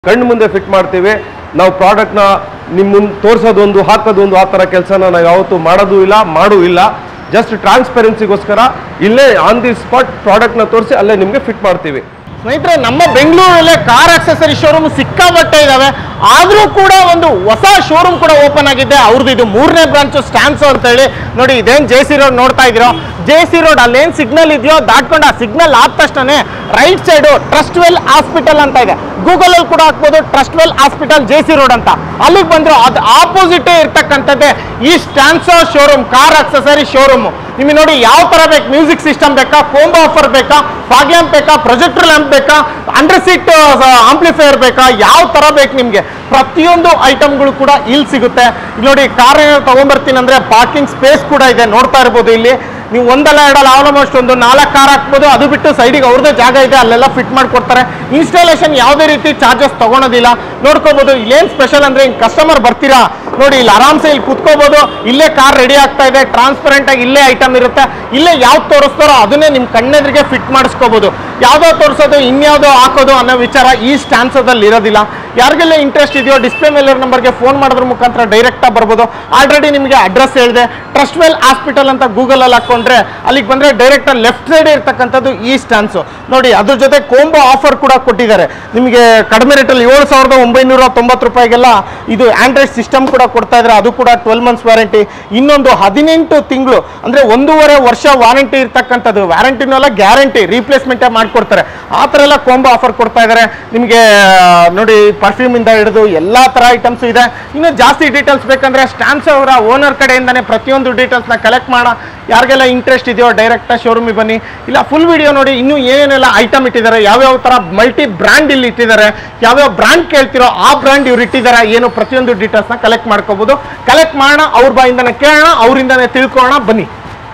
ಕಣ್ಣು ಮುಂದೆ ಫಿಟ್ ಮಾಡ್ತೀವಿ ನಾವು ಪ್ರಾಡಕ್ಟ್ನ ನಿಮ್ಮ ಮುಂದೆ ತೋರಿಸೋದೊಂದು ಹಾಕೋದೊಂದು ಆ ಥರ ಕೆಲಸನ ನಾವು ಯಾವತ್ತೂ ಮಾಡೋದು ಇಲ್ಲ ಮಾಡೂ ಇಲ್ಲ ಜಸ್ಟ್ ಟ್ರಾನ್ಸ್ಪರೆನ್ಸಿಗೋಸ್ಕರ ಇಲ್ಲೇ ಆನ್ ದಿ ಸ್ಪಾಟ್ ಪ್ರಾಡಕ್ಟ್ನ ತೋರಿಸಿ ಅಲ್ಲೇ ನಿಮಗೆ ಫಿಟ್ ಮಾಡ್ತೀವಿ ಸ್ನೇಹಿತರೆ ನಮ್ಮ ಬೆಂಗಳೂರಲ್ಲೇ ಕಾರ್ ಆಕ್ಸೆಸರಿ ಶೋರೂಮ್ ಸಿಕ್ಕಾಬಟ್ಟೆ ಇದಾವೆ ಆದರೂ ಕೂಡ ಒಂದು ಹೊಸ ಶೋರೂಮ್ ಕೂಡ ಓಪನ್ ಆಗಿದೆ ಅವ್ರದ್ದು ಇದು ಮೂರನೇ ಬ್ರಾಂಚ್ ಸ್ಟ್ಯಾನ್ಸೋ ಅಂತ ಹೇಳಿ ನೋಡಿ ಇದೇನು ಜೆ ಸಿ ರೋಡ್ ನೋಡ್ತಾ ಇದ್ದೀರೋ ಜೆ ಸಿ ರೋಡ್ ಅಲ್ಲೇನು ಸಿಗ್ನಲ್ ಇದೆಯೋ ದಾಟ್ಕೊಂಡು ಆ ಸಿಗ್ನಲ್ ಆದ ತಕ್ಷಣ right side trust well hospital ಅಂತ ಇದೆ ಗೂಗಲ್ ಅಲ್ಲಿ ಕೂಡ ಹಾಕ್ಬೋದು trust well hospital J C road ಅಂತ ಅಲ್ಲಿಗೆ ಬಂದ್ರು ಅದು ಆಪೋಸಿಟೇ ಇರ್ತಕ್ಕಂಥದ್ದೇ ಈ ಸ್ಟ್ಯಾನ್ಸೋ ಶೋರೂಮ್ ಕಾರ್ ಆಕ್ಸೆಸರಿ ಶೋರೂಮ್ ನಿಮಗೆ ನೋಡಿ ಯಾವ ತರ ಬೇಕು ಮ್ಯೂಸಿಕ್ ಸಿಸ್ಟಮ್ ಬೇಕಾ ಕೋಂಬೋ ಆಫರ್ ಬೇಕಾ ಫಾಗ್ ಲ್ಯಾಂಪ್ ಬೇಕಾ ಪ್ರೊಜೆಕ್ಟರ್ ಲ್ಯಾಂಪ್ ಬೇಕಾ ಅಂಡರ್ ಸೀಟ್ ಆಂಪ್ಲಿಫೈಯರ್ ಬೇಕಾ ಯಾವ ತರ ಬೇಕು ನಿಮಗೆ ಪ್ರತಿಯೊಂದು ಐಟಮ್ಗಳು ಕೂಡ ಇಲ್ಲಿ ಸಿಗುತ್ತೆ ಇಲ್ಲಿ ನೋಡಿ ಕಾರ್ ಏನಾದ್ರು ತಗೊಂಡ್ಬರ್ತೀನಿ ಅಂದ್ರೆ ಪಾರ್ಕಿಂಗ್ ಸ್ಪೇಸ್ ಕೂಡ ಇದೆ ನೋಡ್ತಾ ಇರ್ಬೋದು ಇಲ್ಲಿ ನೀವು ಒಂದಲ್ಲ ಎರಡಲ್ಲ ಆಲ್ಮೋಸ್ಟ್ ಒಂದು ನಾಲ್ಕು ಕಾರ್ ಹಾಕ್ಬೋದು ಅದು ಬಿಟ್ಟು ಸೈಡಿಗೆ ಅವ್ರದ್ದೇ ಜಾಗ ಇದೆ ಅಲ್ಲೆಲ್ಲ ಫಿಟ್ ಮಾಡಿಕೊಡ್ತಾರೆ ಇನ್ಸ್ಟಾಲೇಷನ್ ಯಾವುದೇ ರೀತಿ ಚಾರ್ಜಸ್ ತಗೊಳೋದಿಲ್ಲ ನೋಡ್ಕೋಬೋದು ಇಲ್ಲೇನು ಸ್ಪೆಷಲ್ ಅಂದ್ರೆ ಹಿಂಗೆ ಕಸ್ಟಮರ್ ಬರ್ತೀರಾ ನೋಡಿ ಇಲ್ಲಿ ಆರಾಮ್ಸೆ ಇಲ್ಲಿ ಕುತ್ಕೋಬೋದು ಇಲ್ಲೇ ಕಾರ್ ರೆಡಿ ಆಗ್ತಾ ಇದೆ ಟ್ರಾನ್ಸ್ಪರೆಂಟ್ ಆಗಿ ಇಲ್ಲೇ ಐಟಮ್ ಇರುತ್ತೆ ಇಲ್ಲೇ ಯಾವ್ದು ತೋರಿಸ್ತಾರೋ ಅದನ್ನೇ ನಿಮ್ಮ ಕಣ್ಣೆದ್ರಿಗೆ ಫಿಟ್ ಮಾಡಿಸ್ಕೋಬೋದು ಯಾವುದೋ ತೋರಿಸೋದು ಇನ್ಯಾವುದೋ ಹಾಕೋದು ಅನ್ನೋ ವಿಚಾರ ಈ ಸ್ಟ್ಯಾನ್ಸೋದಲ್ಲಿ ಇರೋದಿಲ್ಲ ಯಾರಿಗೆಲ್ಲ ಇಂಟ್ರೆಸ್ಟ್ ಇದೆಯೋ ಡಿಸ್ಪ್ಲೇ ಮೇಲೆ ನಂಬರ್ಗೆ ಫೋನ್ ಮಾಡೋದ್ರ ಮುಖಾಂತರ ಡೈರೆಕ್ಟಾಗಿ ಬರ್ಬೋದು ಆಲ್ರೆಡಿ ನಿಮಗೆ ಅಡ್ರೆಸ್ ಹೇಳಿದೆ ಟ್ರಸ್ಟ್ ವೆಲ್ ಹಾಸ್ಪಿಟಲ್ ಅಂತ ಗೂಗಲಲ್ಲಿ ಹಾಕ್ಕೊಂಡ್ರೆ ಅಲ್ಲಿಗೆ ಬಂದರೆ ಡೈರೆಕ್ಟಾಗಿ ಲೆಫ್ಟ್ ಸೈಡ್ ಇರ್ತಕ್ಕಂಥದ್ದು ಈ ಸ್ಟ್ಯಾನ್ಸು ನೋಡಿ ಅದ್ರ ಜೊತೆ ಕೋಂಬೋ ಆಫರ್ ಕೂಡ ಕೊಟ್ಟಿದ್ದಾರೆ ನಿಮಗೆ ಕಡಿಮೆ ರೇಟಲ್ಲಿ ಏಳು ಸಾವಿರದ ಒಂಬೈನೂರ ತೊಂಬತ್ತು ರೂಪಾಯಿಗೆಲ್ಲ ಇದು ಆಂಡ್ರಾಯ್ಡ್ ಸಿಸ್ಟಮ್ ಕೂಡ ಕೊಡ್ತಾ ಇದ್ದಾರೆ ಅದು ಕೂಡ ಟ್ವೆಲ್ ಮಂತ್ಸ್ ವ್ಯಾರಂಟಿ ಇನ್ನೊಂದು ಹದಿನೆಂಟು ತಿಂಗಳು ಅಂದರೆ ಒಂದೂವರೆ ವರ್ಷ ವಾರಂಟಿ ಇರ್ತಕ್ಕಂಥದ್ದು ವ್ಯಾರಂಟಿನೂ ಅಲ್ಲ ಗ್ಯಾರಂಟಿ ರೀಪ್ಲೇಸ್ಮೆಂಟೇ ಮಾಡಿಕೊಡ್ತಾರೆ ಆ ಥರ ಎಲ್ಲ ಕೋಂಬೋ ಆಫರ್ ಕೊಡ್ತಾ ಇದ್ದಾರೆ ನಿಮಗೆ ನೋಡಿ ಪರ್ಫ್ಯೂಮಿಂದ ಹಿಡಿದು ಎಲ್ಲ ಥರ ಐಟಮ್ಸ್ ಇದೆ ಇನ್ನು ಜಾಸ್ತಿ ಡೀಟೇಲ್ಸ್ ಬೇಕಂದ್ರೆ ಸ್ಟ್ಯಾನ್ಸ್ ಅವರ ಓನರ್ ಕಡೆಯಿಂದನೇ ಪ್ರತಿಯೊಂದು ಡೀಟೇಲ್ಸ್ನ ಕಲೆಕ್ಟ್ ಮಾಡ ಯಾರಿಗೆಲ್ಲ ಇಂಟ್ರೆಸ್ಟ್ ಇದೆಯೋ ಡೈರೆಕ್ಟಾಗಿ ಶೋರೂಮಿಗೆ ಬನ್ನಿ ಇಲ್ಲ ಫುಲ್ ವಿಡಿಯೋ ನೋಡಿ ಇನ್ನೂ ಏನೆಲ್ಲ ಐಟಮ್ ಇಟ್ಟಿದ್ದಾರೆ ಯಾವ್ಯಾವ ಥರ ಮಲ್ಟಿ ಬ್ರ್ಯಾಂಡ್ ಇಲ್ಲಿ ಇಟ್ಟಿದ್ದಾರೆ ಯಾವ್ಯಾವ ಬ್ರ್ಯಾಂಡ್ ಕೇಳ್ತಿರೋ ಆ ಬ್ರ್ಯಾಂಡ್ ಇವ್ರು ಇಟ್ಟಿದ್ದಾರೆ ಏನು ಪ್ರತಿಯೊಂದು ಡೀಟೇಲ್ಸ್ನ ಕಲೆಕ್ಟ್ ಮಾಡ್ಕೋಬೋದು ಕಲೆಕ್ಟ್ ಮಾಡೋಣ ಅವ್ರ ಬಾಯಿಂದನೇ ಕೇಳೋಣ ಅವರಿಂದನೇ ತಿಳ್ಕೊಳ್ಳೋಣ ಬನ್ನಿ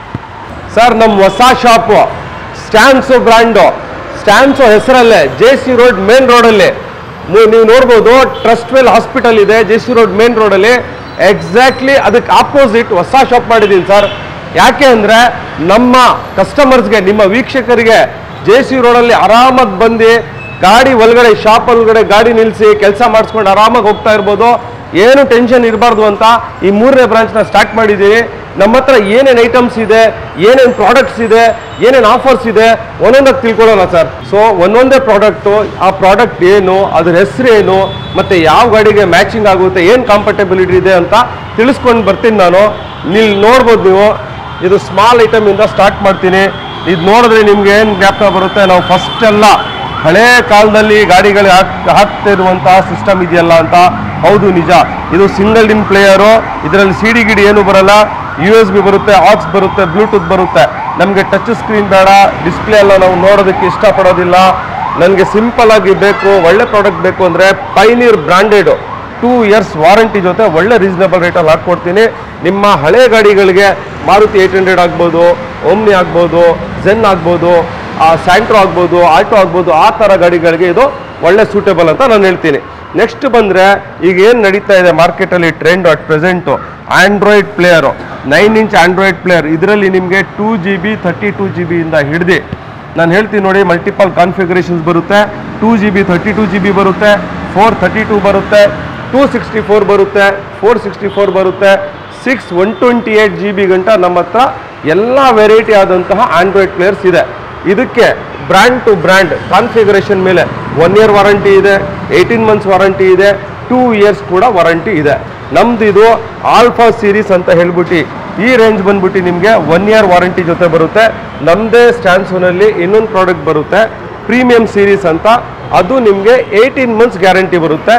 ಸರ್ ನಮ್ಮ ಹೊಸ ಶಾಪು ಸ್ಟ್ಯಾನ್ಸೋ ಬ್ರ್ಯಾಂಡು ಸ್ಟ್ಯಾನ್ಸೋ ಹೆಸರಲ್ಲೇ ಜೆ ಸಿ ರೋಡ್ ಮೇನ್ ರೋಡಲ್ಲಿ ನೀವು ನೋಡ್ಬೋದು ಟ್ರಸ್ಟ್ ವೆಲ್ ಹಾಸ್ಪಿಟಲ್ ಇದೆ ಜೆ ಸಿ ರೋಡ್ ಮೇನ್ ರೋಡಲ್ಲಿ ಎಕ್ಸಾಕ್ಟ್ಲಿ ಅದಕ್ಕೆ ಆಪೋಸಿಟ್ ಹೊಸ ಶಾಪ್ ಮಾಡಿದ್ದೀನಿ ಸರ್ ಯಾಕೆ ಅಂದರೆ ನಮ್ಮ ಕಸ್ಟಮರ್ಸ್ಗೆ ನಿಮ್ಮ ವೀಕ್ಷಕರಿಗೆ ಜೆ ಸಿ ರೋಡಲ್ಲಿ ಆರಾಮಾಗಿ ಬಂದು ಗಾಡಿ ಒಳಗಡೆ ಶಾಪ್ ಒಳಗಡೆ ಗಾಡಿ ನಿಲ್ಲಿಸಿ ಕೆಲಸ ಮಾಡಿಸ್ಕೊಂಡು ಆರಾಮಾಗಿ ಹೋಗ್ತಾ ಇರ್ಬೋದು ಏನು ಟೆನ್ಷನ್ ಇರಬಾರ್ದು ಅಂತ ಈ ಮೂರನೇ ಬ್ರಾಂಚ್ನ ಸ್ಟಾರ್ಟ್ ಮಾಡಿದ್ದೀವಿ ನಮ್ಮ ಹತ್ರ ಏನೇನು ಐಟಮ್ಸ್ ಇದೆ ಏನೇನು ಪ್ರಾಡಕ್ಟ್ಸ್ ಇದೆ ಏನೇನು ಆಫರ್ಸ್ ಇದೆ ಒಂದೊಂದಾಗಿ ತಿಳ್ಕೊಳ್ಳೋಣ ಸರ್ ಸೊ ಒಂದೊಂದೇ ಪ್ರಾಡಕ್ಟು ಆ ಪ್ರಾಡಕ್ಟ್ ಏನು ಅದ್ರ ಹೆಸರು ಏನು ಮತ್ತು ಯಾವ ಗಾಡಿಗೆ ಮ್ಯಾಚಿಂಗ್ ಆಗುತ್ತೆ ಏನು ಕಂಫರ್ಟಬಿಲಿಟಿ ಇದೆ ಅಂತ ತಿಳಿಸ್ಕೊಂಡು ಬರ್ತೀನಿ ನಾನು ನೀವು ನೋಡ್ಬೋದು ನೀವು ಇದು ಸ್ಮಾಲ್ ಐಟಮಿಂದ ಸ್ಟಾರ್ಟ್ ಮಾಡ್ತೀನಿ ಇದು ನೋಡಿದ್ರೆ ನಿಮ್ಗೆ ಏನು ಜ್ಞಾಪಕ ಬರುತ್ತೆ ನಾವು ಫಸ್ಟ್ ಎಲ್ಲ ಹಳೆ ಕಾಲದಲ್ಲಿ ಗಾಡಿಗಳಿಗೆ ಹಾಕ್ ಹಾಕ್ತಿರುವಂತಹ ಸಿಸ್ಟಮ್ ಇದೆಯಲ್ಲ ಅಂತ ಹೌದು ನಿಜ ಇದು ಸಿಂಗಲ್ ಇನ್ ಪ್ಲೇಯರು ಇದರಲ್ಲಿ ಸಿ ಡಿ ಗಿಡಿ ಏನು ಬರಲ್ಲ ಯು ಎಸ್ ಬಿ ಬರುತ್ತೆ ಆಕ್ಸ್ ಬರುತ್ತೆ ಬ್ಲೂಟೂತ್ ಬರುತ್ತೆ ನಮಗೆ ಟಚ್ ಸ್ಕ್ರೀನ್ ಬೇಡ ಡಿಸ್ಪ್ಲೇ ಎಲ್ಲ ನಾವು ನೋಡೋದಕ್ಕೆ ಇಷ್ಟಪಡೋದಿಲ್ಲ ನನಗೆ ಸಿಂಪಲ್ ಆಗಿ ಬೇಕು ಒಳ್ಳೆ ಪ್ರಾಡಕ್ಟ್ ಬೇಕು ಅಂದರೆ Pioneer branded two years warranty ಜೊತೆ ಒಳ್ಳೆ ರೀಸನೇಬಲ್ ರೇಟಲ್ಲಿ ಹಾಕ್ಕೊಡ್ತೀನಿ ನಿಮ್ಮ ಹಳೆ ಗಾಡಿಗಳಿಗೆ ಮಾರುತಿ ಏಯ್ಟ್ ಹಂಡ್ರೆಡ್ ಆಗ್ಬೋದು ಓಮ್ನಿ ಆಗ್ಬೋದು ಝೆನ್ ಆಗ್ಬೋದು ಸ್ಯಾಂಟ್ರೋ ಆಗ್ಬೋದು ಆಲ್ಟೋ ಆಗ್ಬೋದು ಆ ಥರ ಗಾಡಿಗಳಿಗೆ ಇದು ಒಳ್ಳೆ ಸೂಟೇಬಲ್ ಅಂತ ನಾನು ಹೇಳ್ತೀನಿ ನೆಕ್ಸ್ಟ್ ಬಂದರೆ ಈಗ ಏನು ನಡೀತಾ ಇದೆ ಮಾರ್ಕೆಟಲ್ಲಿ trend at present Android player nine inch Android player ಇದರಲ್ಲಿ ನಿಮಗೆ two G B thirty two G ಬಿಯಿಂದ ಹಿಡ್ದು ನಾನು ಹೇಳ್ತೀನಿ ನೋಡಿ ಮಲ್ಟಿಪಲ್ ಕಾನ್ಫಿಗರೇಷನ್ಸ್ ಬರುತ್ತೆ two G B thirty two G B ಬರುತ್ತೆ ಫೋರ್ ಥರ್ಟಿ ಟೂ ಬರುತ್ತೆ ಟೂ ಸಿಕ್ಸ್ಟಿ ಫೋರ್ ಬರುತ್ತೆ ಫೋರ್ ಸಿಕ್ಸ್ಟಿ ಫೋರ್ ಬರುತ್ತೆ six one twenty eight G B ಗಂಟ ನಮ್ಮ ಹತ್ರ ಎಲ್ಲ ವೆರೈಟಿ ಆದಂತಹ ಆಂಡ್ರಾಯ್ಡ್ ಪ್ಲೇಯರ್ಸ್ ಇದೆ ಇದಕ್ಕೆ ಬ್ರ್ಯಾಂಡ್ ಟು ಬ್ರ್ಯಾಂಡ್ ಕಾನ್ಫಿಗರೇಷನ್ ಮೇಲೆ ಒನ್ ಇಯರ್ ವಾರಂಟಿ ಇದೆ ಏಯ್ಟೀನ್ ಮಂತ್ಸ್ ವಾರಂಟಿ ಇದೆ ಟೂ ಇಯರ್ಸ್ ಕೂಡ ವಾರಂಟಿ ಇದೆ ನಮ್ದು ಇದು ಆಲ್ಫಾ ಸೀರೀಸ್ ಅಂತ ಹೇಳ್ಬಿಟ್ಟು ಈ ರೇಂಜ್ ಬಂದ್ಬಿಟ್ಟು ನಿಮಗೆ ಒನ್ ಇಯರ್ ವಾರಂಟಿ ಜೊತೆ ಬರುತ್ತೆ ನಮ್ಮದೇ ಸ್ಟ್ಯಾನ್ಸೋನಲ್ಲಿ ಇನ್ನೊಂದು ಪ್ರಾಡಕ್ಟ್ ಬರುತ್ತೆ ಪ್ರೀಮಿಯಂ ಸೀರೀಸ್ ಅಂತ ಅದು ನಿಮಗೆ ಏಯ್ಟೀನ್ ಮಂತ್ಸ್ ಗ್ಯಾರಂಟಿ ಬರುತ್ತೆ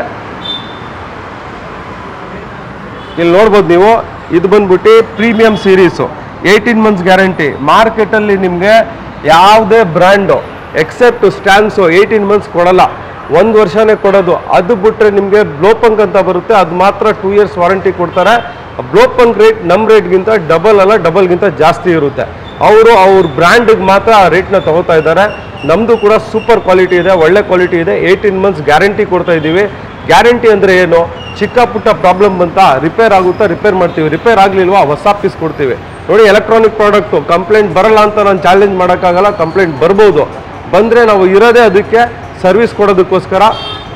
ಇಲ್ಲಿ ನೋಡ್ಬೋದು ನೀವು ಇದು ಬಂದ್ಬಿಟ್ಟು premium series eighteen months guarantee ಮಾರ್ಕೆಟಲ್ಲಿ ನಿಮಗೆ ಯಾವುದೇ ಬ್ರ್ಯಾಂಡು ಎಕ್ಸೆಪ್ಟ್ ಸ್ಟ್ಯಾನ್ಸು ಏಯ್ಟೀನ್ ಮಂತ್ಸ್ ಕೊಡಲ್ಲ ಒಂದು ವರ್ಷನೇ ಕೊಡೋದು ಅದು ಬಿಟ್ಟರೆ ನಿಮಗೆ ಬ್ಲೋಪಂಕ್ ಅಂತ ಬರುತ್ತೆ ಅದು ಮಾತ್ರ ಟೂ ಇಯರ್ಸ್ ವಾರಂಟಿ ಕೊಡ್ತಾರೆ ಬ್ಲೋಪಂಕ್ ರೇಟ್ ನಮ್ಮ ರೇಟ್ಗಿಂತ ಡಬಲ್ ಅಲ್ಲ ಡಬಲ್ಗಿಂತ ಜಾಸ್ತಿ ಇರುತ್ತೆ ಅವರು ಅವ್ರ ಬ್ರ್ಯಾಂಡಿಗೆ ಮಾತ್ರ ಆ ರೇಟ್ನ ತಗೋತಾ ಇದ್ದಾರೆ ನಮ್ಮದು ಕೂಡ ಸೂಪರ್ ಕ್ವಾಲಿಟಿ ಇದೆ ಒಳ್ಳೆ ಕ್ವಾಲಿಟಿ ಇದೆ ಏಯ್ಟೀನ್ ಮಂತ್ಸ್ ಗ್ಯಾರಂಟಿ ಕೊಡ್ತಾ ಇದ್ದೀವಿ ಗ್ಯಾರಂಟಿ ಅಂದರೆ ಏನು ಚಿಕ್ಕ ಪುಟ್ಟ ಪ್ರಾಬ್ಲಮ್ ಬಂತ ರಿಪೇರ್ ಆಗುತ್ತಾ ರಿಪೇರ್ ಮಾಡ್ತೀವಿ ರಿಪೇರ್ ಆಗಲಿಲ್ವಾ ಹೊಸ ಪೀಸ್ ಕೊಡ್ತೀವಿ ನೋಡಿ ಎಲೆಕ್ಟ್ರಾನಿಕ್ ಪ್ರಾಡಕ್ಟು ಕಂಪ್ಲೇಂಟ್ ಬರಲ್ಲ ಅಂತ ನಾನು ಚಾಲೆಂಜ್ ಮಾಡೋಕ್ಕಾಗಲ್ಲ ಕಂಪ್ಲೇಂಟ್ ಬರ್ಬೋದು ಬಂದರೆ ನಾವು ಇರೋದೇ ಅದಕ್ಕೆ ಸರ್ವಿಸ್ ಕೊಡೋದಕ್ಕೋಸ್ಕರ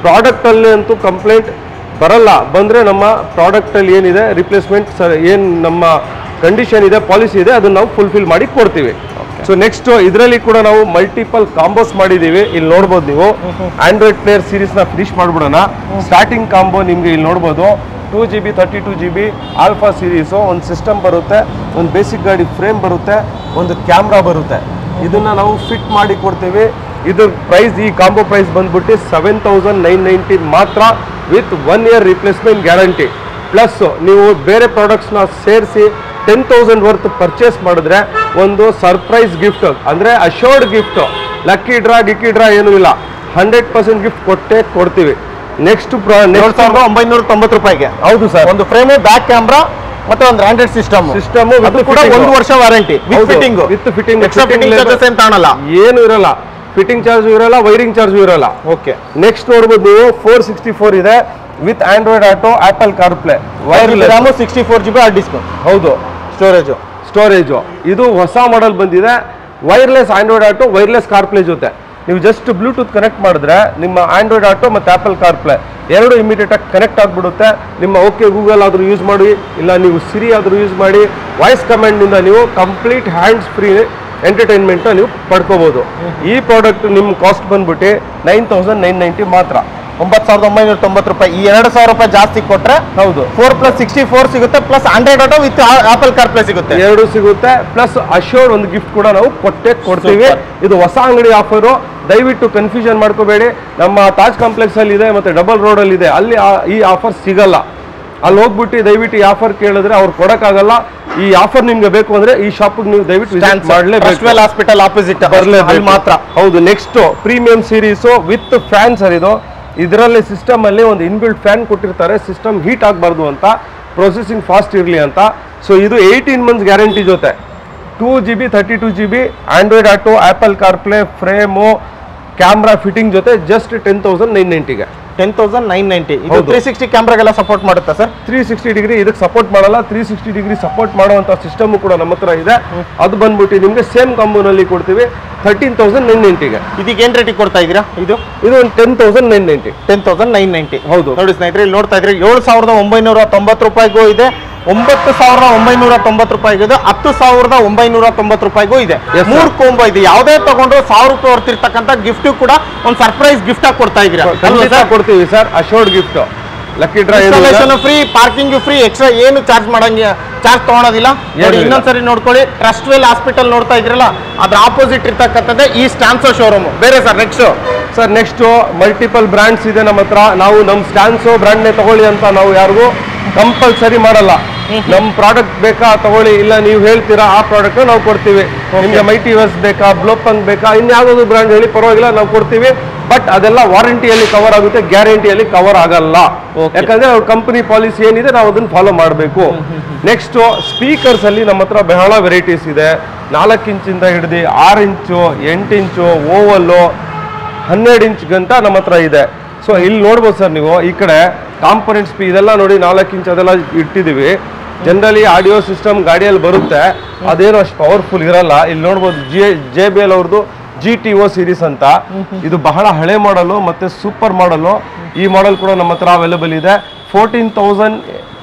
ಪ್ರಾಡಕ್ಟ್ ಅಲ್ಲಿ ಅಂತೂ ಕಂಪ್ಲೇಂಟ್ ಬರಲ್ಲ ಬಂದ್ರೆ ನಮ್ಮ ಪ್ರಾಡಕ್ಟ್ ಅಲ್ಲಿ ಏನಿದೆ ರಿಪ್ಲೇಸ್ಮೆಂಟ್ ಏನ್ ನಮ್ಮ ಕಂಡೀಷನ್ ಇದೆ ಪಾಲಿಸಿ ಇದೆ ಅದನ್ನ ನಾವು ಫುಲ್ಫಿಲ್ ಮಾಡಿ ಕೊಡ್ತೀವಿ ಸೊ ನೆಕ್ಸ್ಟ್ ಇದರಲ್ಲಿ ಕೂಡ ನಾವು ಮಲ್ಟಿಪಲ್ ಕಾಂಬೋಸ್ ಮಾಡಿದೀವಿ ಇಲ್ಲಿ ನೋಡ್ಬೋದು ನೀವು ಆಂಡ್ರಾಯ್ಡ್ ಪ್ಲೇಯರ್ ಸೀರೀಸ್ ನ ಫಿನಿಶ್ ಮಾಡ್ಬಿಡೋಣ ಸ್ಟಾರ್ಟಿಂಗ್ ಕಾಂಬೋ ನಿಮ್ಗೆ ಇಲ್ಲಿ ನೋಡ್ಬೋದು two G B thirty two G B alpha series ಒಂದು ಸಿಸ್ಟಮ್ ಬರುತ್ತೆ ಒಂದು ಬೇಸಿಕ್ ಗಾಡಿ ಫ್ರೇಮ್ ಬರುತ್ತೆ ಒಂದು ಕ್ಯಾಮ್ರಾ ಬರುತ್ತೆ ಇದನ್ನ ನಾವು ಫಿಟ್ ಮಾಡಿ ಕೊಡ್ತೀವಿ ಇದ್ರ ಪ್ರೈಸ್ ಈ ಕಾಂಬೋ ಪ್ರೈಸ್ ಬಂದ್ಬಿಟ್ಟು ಸೆವೆನ್ ತೌಸಂಡ್ ನೈನ್ ನೈಂಟಿ ಮಾತ್ರ with one year replacement guarantee plus ನೀವು ಬೇರೆ ಪ್ರಾಡಕ್ಟ್ಸ್ನ ಸೇರಿಸಿ ಟೆನ್ ತೌಸಂಡ್ ವರ್ತ್ ಪರ್ಚೇಸ್ ಮಾಡಿದ್ರೆ ಒಂದು ಸರ್ಪ್ರೈಸ್ ಗಿಫ್ಟ್ ಅಂದರೆ ಅಶೋರ್ಡ್ ಗಿಫ್ಟ್ ಲಕ್ಕಿ ಡ್ರಾ ಗಿಕ್ಕಿ ಡ್ರಾ ಏನೂ ಇಲ್ಲ ಹಂಡ್ರೆಡ್ ಪರ್ಸೆಂಟ್ ಗಿಫ್ಟ್ ಕೊಟ್ಟೇ ಕೊಡ್ತೀವಿ ನೆಕ್ಸ್ಟ್ ಏಳು ಸಾವಿರದ ಒಂಬೈನೂರ ತೊಂಬತ್ತು ರೂಪಾಯಿಗೆ ಹೌದು ಸರ್ ಒಂದು ಫ್ರೇಮು ಬ್ಯಾಕ್ ಕ್ಯಾಮ್ರಾ ಮತ್ತೆ ಒಂದು ಆಂಡ್ರಾಯ್ಡ್ ಸಿಸ್ಟಮ್ System with ಅದು ಕೂಡ fitting. ಒಂದು ವರ್ಷ ವಾರಂಟಿ ವಿತ್ ಹೌದು, fitting with fitting, extra fitting fitting labor. Charges ಏನ್ ತಾಣಲ್ಲ ಏನು ಇರಲ್ಲ ಫಿಟ್ಟಿಂಗ್ ಚಾರ್ಜ್ ಇರಲ್ಲ ವೈರಿಂಗ್ ಚಾರ್ಜ್ ಇರಲ್ಲ ಓಕೆ ನೆಕ್ಸ್ಟ್ ನೋಡ್ಬೋದು ನೀವು ಫೋರ್ ಸಿಕ್ಸ್ಟಿ ಫೋರ್ ಇದೆ with Android auto Apple CarPlay wireless ಗ್ರಾಮು sixty four G B hard disk ಹೌದು ಸ್ಟೋರೇಜು ಸ್ಟೋರೇಜು ಇದು ಹೊಸ ಮಾಡೆಲ್ ಬಂದಿದೆ wireless Android auto wireless CarPlay ಜೊತೆ ನೀವು ಜಸ್ಟ್ ಬ್ಲೂಟೂತ್ ಕನೆಕ್ಟ್ ಮಾಡಿದ್ರೆ ನಿಮ್ಮ ಆಂಡ್ರಾಯ್ಡ್ ಆಟೋ ಮತ್ತು ಆಪಲ್ ಕಾರ್ಪ್ಲೇ ಎರಡು ಇಮಿಡಿಯೇಟ್ ಆಗಿ ಕನೆಕ್ಟ್ ಆಗಿಬಿಡುತ್ತೆ ನಿಮ್ಮ ಓಕೆ ಗೂಗಲ್ ಆದರೂ ಯೂಸ್ ಮಾಡಿ ಇಲ್ಲ ನೀವು ಸಿರಿ ಆದರೂ ಯೂಸ್ ಮಾಡಿ ವಾಯ್ಸ್ ಕಮೆಂಟ್ನಿಂದ ನೀವು ಕಂಪ್ಲೀಟ್ ಹ್ಯಾಂಡ್ಸ್ ಫ್ರೀ ಎಂಟರ್ಟೈನ್ಮೆಂಟ್ನ ನೀವು ಪಡ್ಕೋಬೋದು ಈ ಪ್ರಾಡಕ್ಟ್ ನಿಮ್ಮ ಕಾಸ್ಟ್ ಬಂದ್ಬಿಟ್ಟು ನೈನ್ ತೌಸಂಡ್ ನೈನ್ ನೈಂಟಿ ಮಾತ್ರ ಒಂಬತ್ತು ಸಾವಿರದ ಒಂಬೈನೂರ ತೊಂಬತ್ತು ರೂಪಾಯಿ ಈ ಎರಡು ಸಾವಿರ ರೂಪಾಯಿ ಜಾಸ್ತಿ ಕೊಟ್ರೆ ಹೌದು ಫೋರ್ ಪ್ಲಸ್ ಸಿಕ್ಸ್ಟಿ ಫೋರ್ ಸಿಗುತ್ತೆ plus Android auto with Apple CarPlay ಸಿಗುತ್ತೆ ಎರಡು ಸಿಗುತ್ತೆ ಪ್ಲಸ್ ಅಶ್ಯೂರ್ಡ್ ಒಂದು ಗಿಫ್ಟ್ ಕೂಡ ನಾವು ಕೊಟ್ಟೆ ಕೊಡ್ತೀವಿ Super. ಇದು ಹೊಸ ಅಂಗಡಿ ಆಫರು ದಯವಿಟ್ಟು ಕನ್ಫ್ಯೂಷನ್ ಮಾಡ್ಕೋಬೇಡಿ ನಮ್ಮ ತಾಜ್ ಕಾಂಪ್ಲೆಕ್ಸ್ ಅಲ್ಲಿ ಇದೆ ಮತ್ತೆ ಡಬಲ್ ರೋಡ್ ಅಲ್ಲಿ ಇದೆ ಅಲ್ಲಿ ಆ- ಈ ಆಫರ್ ಸಿಗಲ್ಲ ಅಲ್ಲಿ ಹೋಗ್ಬಿಟ್ಟು ದಯವಿಟ್ಟು ಈ ಆಫರ್ ಕೇಳಿದ್ರೆ ಅವ್ರು ಕೊಡಕ್ಕಾಗಲ್ಲ ಈ ಆಫರ್ ನಿಮ್ಗೆ ಬೇಕು ಅಂದ್ರೆ ಈ ಶಾಪಿಗೆ ನೀವು ದಯವಿಟ್ಟು ವಿಸಿಟ್ ಮಾಡಲೇಬೇಕು ಟ್ರಸ್ಟ್ವೆಲ್ ಹಾಸ್ಪಿಟಲ್ ಆಪೋಸಿಟ್ ಬರಲೇಬೇಕು ಅಲ್ಲಿ ಮಾತ್ರ ಹೌದು next premium series with fan sir ಇದು ಇದರಲ್ಲಿ ಸಿಸ್ಟಮ್ ಅಲ್ಲಿ ಒಂದು ಇನ್ಬಿಲ್ಟ್ ಫ್ಯಾನ್ ಕೊಟ್ಟಿರ್ತಾರೆ ಸಿಸ್ಟಮ್ ಹೀಟ್ ಆಗಬಾರ್ದು ಅಂತ ಪ್ರೊಸೆಸಿಂಗ್ ಫಾಸ್ಟ್ ಇರಲಿ ಅಂತ ಸೊ ಇದು ಏಯ್ಟೀನ್ ಮಂತ್ಸ್ ಗ್ಯಾರಂಟಿ ಜೊತೆ two G B thirty two G B Android auto Apple CarPlay frame camera fitting ಜೊತೆ ಜಸ್ಟ್ ಟೆನ್ ತೌಸಂಡ್ ನೈನ್ ನೈಂಟಿಗೆ ಟೆನ್ ತೌಸಂಡ್ ನೈನ್ ನೈಂಟಿ ಇದು ಹೌದು. ತ್ರೀ ಸಿಕ್ಸ್ಟಿ ಕ್ಯಾಮ್ರಾಗೆಲ್ಲ ಸಪೋರ್ಟ್ ಮಾಡುತ್ತಾ ಸರ್ ತ್ರೀ ಸಿಕ್ಸ್ಟಿ ಡಿಗ್ರಿ ಇದಕ್ಕೆ support ಮಾಡಲ್ಲ three sixty degree support ಮಾಡುವಂಥ system ಕೂಡ ನಮ್ಮ ಹತ್ರ ಇದೆ ಅದು ಬಂದ್ಬಿಟ್ಟು ನಿಮಗೆ ಸೇಮ್ ಕಾಂಬೋನಲ್ಲಿ ಕೊಡ್ತೀವಿ ಥರ್ಟೀನ್ ತೌಸಂಡ್ ನೈನ್ ನೈಂಟಿಗೆ ಇದಕ್ಕೆ ಏನ್ ರೇಟಿಗೆ ಕೊಡ್ತಾ ಇದ್ದೀರಾ ಇದು ಇದು ಒಂದು ten thousand nine ninety ten thousand nine ninety ಹೌದು. ನೋಡಿ ಸ್ನೇಹಿತರೆ ಇಲ್ಲಿ ನೋಡ್ತಾ ಇದ್ರೆ ಏಳು ಸಾವಿರದ ಒಂಬೈನೂರ ತೊಂಬತ್ತು ರೂಪಾಯಿಗೂ ಇದೆ ಒಂಬತ್ತು ಸಾವಿರದ ಒಂಬೈನೂರ ತೊಂಬತ್ತು ರೂಪಾಯಿಗೂ ಇದೆ ಹತ್ತು ಸಾವಿರದ ಒಂಬೈನೂರ ತೊಂಬತ್ತು ರೂಪಾಯಿಗೂ ಇದೆ Yes, sir. ಮೂರು ಕೋಂಬೋ ಇದೆ ಯಾವುದೇ ತಗೊಂಡ್ರು ಸಾವಿರ ರೂಪಾಯಿ ಹೊರ್ತಿರ್ತಕ್ಕಂಥ ಗಿಫ್ಟ್ ಕೂಡ ಒಂದು ಸರ್ಪ್ರೈಸ್ ಗಿಫ್ಟ್ ಆಗಿ ಕೊಡ್ತಾ ಇದ್ದೀರಾ ಖಂಡಿತ ಕೊಡ್ತೀವಿ sir assured gift lucky draw installation free parking free extra ಏನು ಚಾರ್ಜ್ ಮಾಡಂಗೆ ಚಾರ್ಜ್ ತಗೊಳೋದಿಲ್ಲ ನೋಡಿ ಏನಿಲ್ಲ. ಇನ್ನೊಂದ್ಸರಿ ನೋಡ್ಕೊಳ್ಳಿ ಟ್ರಸ್ಟ್ವೆಲ್ ಹಾಸ್ಪಿಟಲ್ ನೋಡ್ತಾ ಇದ್ರಲ್ಲ ಅದ್ರ ಆಪೋಸಿಟ್ ಇರ್ತಕ್ಕಂಥದ್ದೇ ಈ ಸ್ಟ್ಯಾನ್ಸೋ ಶೋರೂಮ್ ಬೇರೆ sir next sir next multiple brands ಇದೆ ನಮ್ಮ ಹತ್ರ ನಾವು ನಮ್ಮ ಸ್ಟ್ಯಾನ್ಸೋ ಬ್ರ್ಯಾಂಡ್ನೇ ತಗೊಳ್ಳಿ ಅಂತ ನಾವು ಯಾರಿಗೂ ಕಂಪಲ್ಸರಿ ಮಾಡಲ್ಲ ನಮ್ಮ ಪ್ರಾಡಕ್ಟ್ ಬೇಕಾ ತಗೊಳ್ಳಿ ಇಲ್ಲ ನೀವು ಹೇಳ್ತೀರಾ ಆ ಪ್ರಾಡಕ್ಟ್ ನಾವು ಕೊಡ್ತೀವಿ ನಿಮಗೆ ಮೈಟಿ ವೆಸ್ ಬೇಕಾ ಬ್ಲೋಪಂಗ್ ಬೇಕಾ ಇನ್ಯಾವುದಾದ್ರು ಬ್ರ್ಯಾಂಡ್ ಹೇಳಿ ಪರವಾಗಿಲ್ಲ ನಾವು ಕೊಡ್ತೀವಿ ಬಟ್ ಅದೆಲ್ಲ ವಾರಂಟಿಯಲ್ಲಿ ಕವರ್ ಆಗುತ್ತೆ ಗ್ಯಾರಂಟಿಯಲ್ಲಿ ಕವರ್ ಆಗಲ್ಲ Okay. ಯಾಕಂದ್ರೆ ಅವ್ರ ಕಂಪನಿ ಪಾಲಿಸಿ ಏನಿದೆ ನಾವು ಅದನ್ನ ಫಾಲೋ ಮಾಡಬೇಕು ನೆಕ್ಸ್ಟ್ ಸ್ಪೀಕರ್ಸ್ ಅಲ್ಲಿ ನಮ್ಮ ಹತ್ರ ಬಹಳ ವೆರೈಟೀಸ್ ಇದೆ ನಾಲ್ಕು ಇಂಚಿಂದ ಹಿಡಿದು ಆರು ಇಂಚು ಎಂಟು ಇಂಚು ಓವಲ್ಲು ಹನ್ನೆರಡು ಇಂಚ್ ಗಂಟ ನಮ್ಮ ಹತ್ರ ಇದೆ ಸೊ ಇಲ್ಲಿ ನೋಡ್ಬೋದು ಸರ್ ನೀವು ಈ ಕಡೆ ಕಾಂಪೊನೆಂಟ್ಸ್ ಪಿ ಇದೆಲ್ಲ ನೋಡಿ ನಾಲ್ಕು ಇಂಚ್ ಅದೆಲ್ಲ ಇಟ್ಟಿದ್ದೀವಿ ಜನರಲಿ ಆಡಿಯೋ ಸಿಸ್ಟಮ್ ಗಾಡಿಯಲ್ಲಿ ಬರುತ್ತೆ ಅದೇನು ಅಷ್ಟು ಪವರ್ಫುಲ್ ಇರಲ್ಲ ಇಲ್ಲಿ ನೋಡ್ಬೋದು ಜಿ ಜೆ ಬಿ ಎಲ್ ಅವ್ರದ್ದು ಜಿ ಟಿ ಒ ಸೀರೀಸ್ ಅಂತ ಇದು ಬಹಳ ಹಳೆ ಮಾಡಲು ಮತ್ತೆ ಸೂಪರ್ ಮಾಡಲು ಈ ಮಾಡೆಲ್ ಕೂಡ ನಮ್ಮ ಹತ್ರ ಅವೈಲೇಬಲ್ ಇದೆ fourteen thousand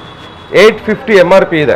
eight fifty M R P ಇದೆ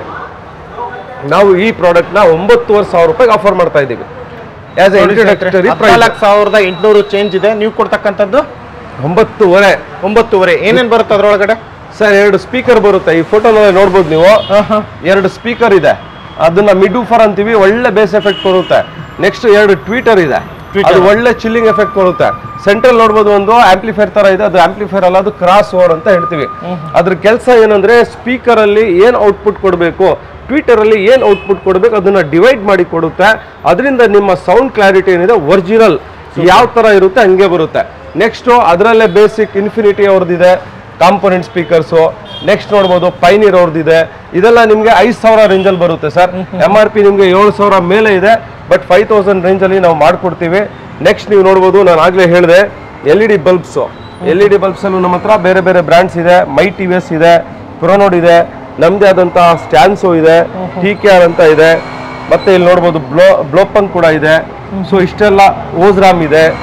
ನಾವು ಈ ಪ್ರಾಡಕ್ಟ್ನ ಒಂಬತ್ತುವರೆ ಸಾವಿರ ರೂಪಾಯಿಗೆ ಆಫರ್ ಮಾಡ್ತಾ ಇದ್ದೀವಿ ಆಸ್ ಎ ಇಂಟ್ರಡಕ್ಟರಿ ಪ್ರೈಸ್ ಹದಿನಾಲ್ಕು ಸಾವಿರದ ಎಂಟುನೂರು ಚೇಂಜ್ ಇದೆ ನೀವು ಕೊಡ್ತಕ್ಕಂಥದ್ದು ಒಂಬತ್ತುವರೆ ಒಂಬತ್ತುವರೆ ಏನೇನು ಬರುತ್ತೆ ಅದ್ರೊಳಗಡೆ ಸರ್ ಎರಡು ಸ್ಪೀಕರ್ ಬರುತ್ತೆ ಈ ಫೋಟೋನಲ್ಲಿ ನೋಡ್ಬೋದು ನೀವು ಎರಡು ಸ್ಪೀಕರ್ ಇದೆ ಅದನ್ನ ಮಿಡೂಫರ್ ಅಂತೀವಿ ಒಳ್ಳೆ ಬೇಸ್ ಎಫೆಕ್ಟ್ ಬರುತ್ತೆ ನೆಕ್ಸ್ಟ್ ಎರಡು ಟ್ವೀಟರ್ ಇದೆ Tweeter. ಅದು ಒಳ್ಳೆ ಚಿಲ್ಲಿಂಗ್ ಎಫೆಕ್ಟ್ ಕೊಡುತ್ತೆ ಸೆಂಟ್ರಲ್ ನೋಡ್ಬೋದು ಒಂದು ಆಂಪ್ಲಿಫೈರ್ ತರ ಇದೆ ಅದು ಆಂಪ್ಲಿಫೈರ್ ಅಲ್ಲ ಅದು ಕ್ರಾಸ್ ಓವರ್ ಅಂತ ಹೇಳ್ತೀವಿ ಅದ್ರ ಕೆಲಸ ಏನಂದ್ರೆ ಸ್ಪೀಕರ್ ಅಲ್ಲಿ ಏನ್ ಔಟ್ಪುಟ್ ಕೊಡಬೇಕು ಟ್ವಿಟರ್ ಅಲ್ಲಿ ಏನ್ ಔಟ್ಪುಟ್ ಕೊಡಬೇಕು ಅದನ್ನ ಡಿವೈಡ್ ಮಾಡಿ ಕೊಡುತ್ತೆ ಅದರಿಂದ ನಿಮ್ಮ ಸೌಂಡ್ ಕ್ಲಾರಿಟಿ ಏನಿದೆ ಒರಿಜಿನಲ್ ಯಾವ ತರ ಇರುತ್ತೆ ಹಂಗೆ ಬರುತ್ತೆ ನೆಕ್ಸ್ಟ್ ಅದರಲ್ಲೇ ಬೇಸಿಕ್ ಇನ್ಫಿನಿಟಿ ಅವ್ರದ್ದಿದೆ ಕಾಂಪೊನೆಂಟ್ ಸ್ಪೀಕರ್ಸು ನೆಕ್ಸ್ಟ್ ನೋಡ್ಬೋದು ಪೈನೀರ್ ಅವ್ರದ್ದಿದೆ ಇದೆಲ್ಲ ನಿಮಗೆ ಐದು ಸಾವಿರ ರೇಂಜಲ್ಲಿ ಬರುತ್ತೆ ಸರ್ ಎಮ್ ಆರ್ ಪಿ ನಿಮಗೆ ಏಳು ಸಾವಿರ ಮೇಲೆ ಇದೆ ಬಟ್ ಫೈವ್ ತೌಸಂಡ್ ರೇಂಜಲ್ಲಿ ನಾವು ಮಾಡಿಕೊಡ್ತೀವಿ ನೆಕ್ಸ್ಟ್ ನೀವು ನೋಡ್ಬೋದು ನಾನು ಆಗಲೇ ಹೇಳಿದೆ L E D bulbs L E D ಬಲ್ಬ್ಸಲ್ಲೂ ನಮ್ಮ ಹತ್ರ ಬೇರೆ ಬೇರೆ ಬ್ರ್ಯಾಂಡ್ಸ್ ಇದೆ ಮೈ ಟಿ ವಿ ಎಸ್ ಇದೆ ಪ್ರೊನೋಡ್ ಇದೆ ನಮ್ಮದೇ ಆದಂಥ ಸ್ಟ್ಯಾನ್ಸೋ ಇದೆ ಟಿ ಕೆ ಆರ್ ಅಂತ ಇದೆ ಮತ್ತೆ ಇಲ್ಲಿ ನೋಡ್ಬೋದು ಬ್ಲೋ ಬ್ಲೋಪಂಗ್ ಕೂಡ ಇದೆ ಸೊ ಇಷ್ಟೆಲ್ಲ ಓಸ್ರಾಮ್ ಇದೆ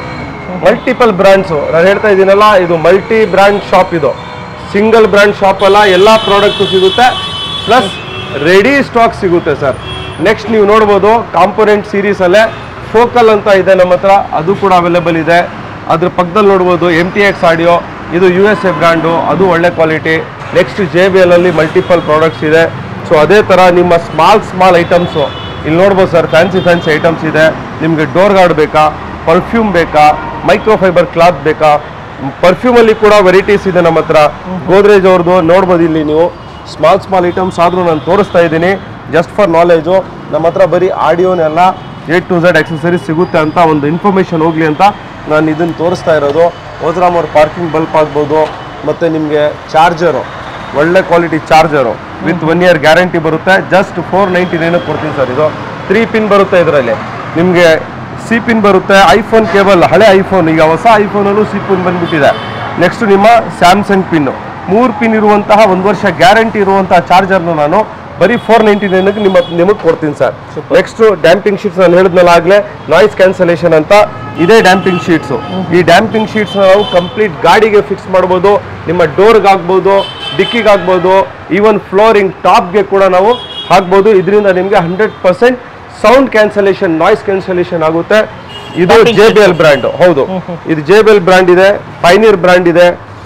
ಮಲ್ಟಿಪಲ್ ಬ್ರ್ಯಾಂಡ್ಸು ನಾನು ಹೇಳ್ತಾ ಇದ್ದೀನಲ್ಲ ಇದು ಮಲ್ಟಿ ಬ್ರ್ಯಾಂಡ್ ಶಾಪ್ ಇದು ಸಿಂಗಲ್ ಬ್ರ್ಯಾಂಡ್ ಶಾಪ್ ಅಲ್ಲ ಎಲ್ಲ ಪ್ರಾಡಕ್ಟು ಸಿಗುತ್ತೆ ಪ್ಲಸ್ ರೆಡಿ ಸ್ಟಾಕ್ ಸಿಗುತ್ತೆ ಸರ್ ನೆಕ್ಸ್ಟ್ ನೀವು ನೋಡ್ಬೋದು ಕಾಂಪೊನೆಂಟ್ ಸೀರೀಸಲ್ಲೇ ಫೋಕಲ್ ಅಂತ ಇದೆ ನಮ್ಮ ಹತ್ರ ಅದು ಕೂಡ ಅವೈಲೇಬಲ್ ಇದೆ ಅದ್ರ ಪಕ್ಕದಲ್ಲಿ ನೋಡ್ಬೋದು ಎಮ್ ಟಿ ಎಕ್ಸ್ ಆಡಿಯೋ ಇದು ಯು ಎಸ್ ಎ ಬ್ರ್ಯಾಂಡು ಅದು ಒಳ್ಳೆ quality next J B L ಅಲ್ಲಿ ಮಲ್ಟಿಪಲ್ ಪ್ರಾಡಕ್ಟ್ಸ್ ಇದೆ ಸೊ ಅದೇ ಥರ ನಿಮ್ಮ ಸ್ಮಾಲ್ ಸ್ಮಾಲ್ ಐಟಮ್ಸು ಇಲ್ಲಿ ನೋಡ್ಬೋದು ಸರ್ ಫ್ಯಾನ್ಸಿ ಫ್ಯಾನ್ಸಿ ಐಟಮ್ಸ್ ಇದೆ ನಿಮಗೆ ಡೋರ್ ಗಾರ್ಡ್ ಬೇಕಾ ಪರ್ಫ್ಯೂಮ್ ಬೇಕಾ ಮೈಕ್ರೋ ಫೈಬರ್ ಕ್ಲಾತ್ ಬೇಕಾ ಪರ್ಫ್ಯೂಮಲ್ಲಿ ಕೂಡ ವೆರೈಟೀಸ್ ಇದೆ ನಮ್ಮ ಹತ್ರ ಗೋದ್ರೇಜ್ ಅವ್ರದ್ದು ನೋಡ್ಬೋದು ಇಲ್ಲಿ ನೀವು ಸ್ಮಾಲ್ ಸ್ಮಾಲ್ ಐಟಮ್ಸ್ ಆದರೂ ನಾನು ತೋರಿಸ್ತಾ ಇದ್ದೀನಿ ಜಸ್ಟ್ ಫಾರ್ ನಾಲೆಜು ನಮ್ಮ ಹತ್ರ ಬರೀ ಆಡಿಯೋನೆಲ್ಲ ಎ ಟು ಝೆಡ್ ಆಕ್ಸೆಸರೀಸ್ ಸಿಗುತ್ತೆ ಅಂತ ಒಂದು ಇನ್ಫಾರ್ಮೇಷನ್ ಹೋಗಲಿ ಅಂತ ನಾನು ಇದನ್ನು ತೋರಿಸ್ತಾ ಇರೋದು ಓದ್ರಾಮ್ ಅವ್ರ ಪಾರ್ಕಿಂಗ್ ಬಲ್ಪ್ ಆಗ್ಬೋದು ಮತ್ತು ನಿಮಗೆ ಚಾರ್ಜರು ಒಳ್ಳೆ quality charger with one year guarantee ಬರುತ್ತೆ ಜಸ್ಟ್ ಫೋರ್ ನೈಂಟಿ ನೈನ್ ಕೊಡ್ತೀನಿ ಸರ್ ಇದು ತ್ರೀ ಪಿನ್ ಬರುತ್ತೆ ಇದರಲ್ಲಿ ನಿಮಗೆ ಸಿ ಪಿನ್ ಬರುತ್ತೆ ಐಫೋನ್ ಕೇಬಲ್ ಹಳೆ ಐಫೋನ್ ಈಗ ಹೊಸ ಐಫೋನಲ್ಲೂ ಸಿ ಪಿನ್ ಬಂದ್ಬಿಟ್ಟಿದೆ ನೆಕ್ಸ್ಟ್ ನಿಮ್ಮ ಸ್ಯಾಮ್ಸಂಗ್ ಪಿನ್ನು ಮೂರು ಪಿನ್ ಇರುವಂತಹ ಒಂದು ವರ್ಷ ಗ್ಯಾರಂಟಿ ಇರುವಂತಹ ಚಾರ್ಜರ್ನ ನಾನು ಬರೀ ಫೋರ್ ನೈಂಟಿ ನೈನ್ಗೆ ನಿಮ್ಮ ನಿಮಗೆ ಕೊಡ್ತೀನಿ ಸರ್ ನೆಕ್ಸ್ಟ್ ಡ್ಯಾಂಪಿಂಗ್ ಶೀಟ್ಸ್ ನಾನು ಹೇಳಿದ್ನಲ್ಲ ಆಗಲೇ ನಾಯ್ಸ್ ಕ್ಯಾನ್ಸಲೇಷನ್ ಅಂತ ಇದೇ ಡ್ಯಾಂಪಿಂಗ್ ಶೀಟ್ಸು ಈ ಡ್ಯಾಂಪಿಂಗ್ ಶೀಟ್ಸ್ ನಾವು ಕಂಪ್ಲೀಟ್ ಗಾಡಿಗೆ ಫಿಕ್ಸ್ ಮಾಡ್ಬೋದು ನಿಮ್ಮ ಡೋರ್ಗೆ ಆಗ್ಬೋದು ಡಿಕ್ಕಿಗೆ ಆಗ್ಬೋದು ಈವನ್ ಫ್ಲೋರಿಂಗ್ ಟಾಪ್ಗೆ ಕೂಡ ನಾವು ಹಾಕ್ಬೋದು ಇದರಿಂದ ನಿಮಗೆ hundred percent sound cancellation noise cancellation ಆಗುತ್ತೆ ಇದು Damping J B L brand ಹೌದು ಇದು ಜೆ ಬಿ ಎಲ್ ಬ್ರ್ಯಾಂಡ್ ಇದೆ ಪೈನೀರ್ ಬ್ರ್ಯಾಂಡ್ ಇದೆ